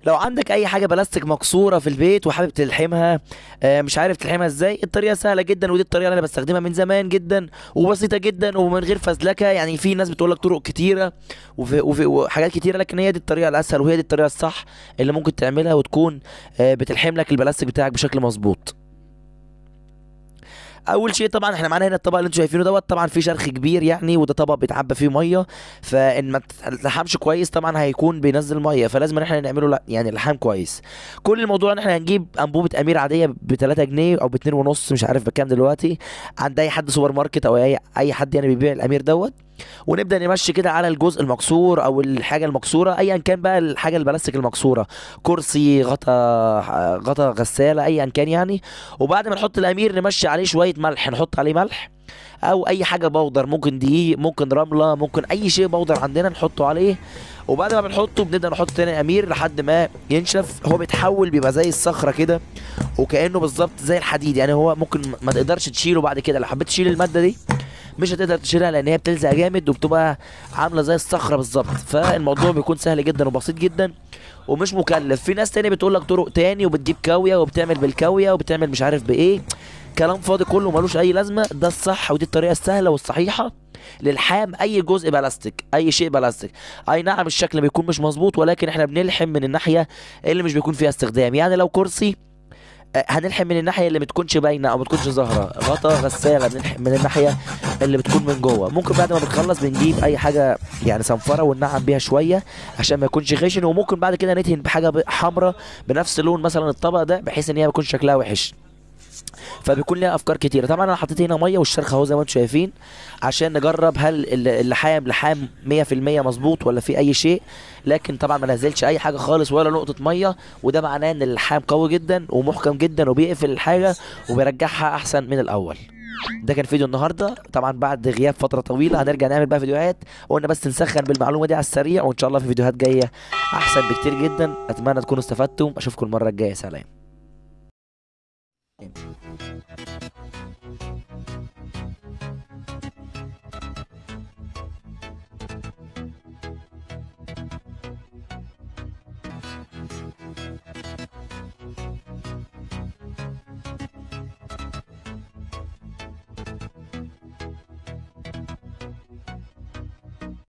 لو عندك اي حاجه بلاستيك مكسوره في البيت وحابب تلحمها آه، مش عارف تلحمها ازاي الطريقه سهله جدا ودي الطريقه اللي انا بستخدمها من زمان جدا وبسيطه جدا ومن غير فزلكه يعني في ناس بتقول لك طرق كتيره وفي وفي وحاجات كتيره لكن هي دي الطريقه الاسهل وهي دي الطريقه الصح اللي ممكن تعملها وتكون آه، بتلحم لك البلاستيك بتاعك بشكل مظبوط اول شيء طبعا احنا معانا هنا الطبق اللي انتوا شايفينه دوت طبعا فيه شرخ كبير يعني وده طبق بيتعبى فيه ميه فان ما تلحمش كويس طبعا هيكون بينزل ميه فلازم ان احنا نعمله لا- يعني لحام كويس كل الموضوع ان احنا هنجيب انبوبه امير عاديه ب 3 جنيه او ب 2 ونص مش عارف بكام دلوقتي عند اي حد سوبر ماركت او اي اي حد يعني بيبيع الامير دوت ونبدا نمشي كده على الجزء المكسور او الحاجه المكسوره ايا كان بقى الحاجه البلاستيك المكسوره كرسي غطا غطا غساله ايا كان يعني وبعد ما نحط الامير نمشي عليه شويه ملح نحط عليه ملح او اي حاجه بودر ممكن دقيق ممكن رمله ممكن اي شيء بودر عندنا نحطه عليه وبعد ما بنحطه بنبدا نحط تاني امير لحد ما ينشف هو بيتحول بيبقى زي الصخره كده وكانه بالظبط زي الحديد يعني هو ممكن ما تقدرش تشيله بعد كده لو حبيت تشيل الماده دي مش هتقدر تشيلها لان هي بتلزق جامد وبتبقى عامله زي الصخره بالظبط فالموضوع بيكون سهل جدا وبسيط جدا ومش مكلف في ناس تاني بتقول لك طرق تاني وبتجيب كاويه وبتعمل بالكاويه وبتعمل مش عارف بايه كلام فاضي كله ملوش اي لازمه ده الصح ودي الطريقه السهله والصحيحه للحام اي جزء بلاستيك اي شيء بلاستيك اي نعم الشكل بيكون مش مظبوط ولكن احنا بنلحم من الناحيه اللي مش بيكون فيها استخدام يعني لو كرسي آه، هنلحم من الناحيه اللي ما تكونش باينه او ما تكونش ظاهره غطا غساله بنلحم من الناحيه اللي بتكون من جوه ممكن بعد ما بنخلص بنجيب اي حاجه يعني صنفره وننعم بيها شويه عشان ما يكونش خشن وممكن بعد كده ندهن بحاجه ب- حمراء بنفس لون مثلا الطبق ده بحيث ان هي ما يكونش شكلها وحش فبيكون ليها افكار كتيره طبعا انا حطيت هنا ميه والشرخ اهو زي ما انتم شايفين عشان نجرب هل ال- اللحام لحام 100% مظبوط ولا في اي شيء لكن طبعا ما نزلش اي حاجه خالص ولا نقطه ميه وده معناه ان اللحام قوي جدا ومحكم جدا وبيقفل الحاجه وبيرجعها احسن من الاول ده كان فيديو النهارده طبعا بعد غياب فتره طويله هنرجع نعمل بقى فيديوهات قلنا بس نسخن بالمعلومه دي على السريع وان شاء الله في فيديوهات جايه احسن بكتير جدا اتمنى تكونوا استفدتم اشوفكم المره الجايه سلام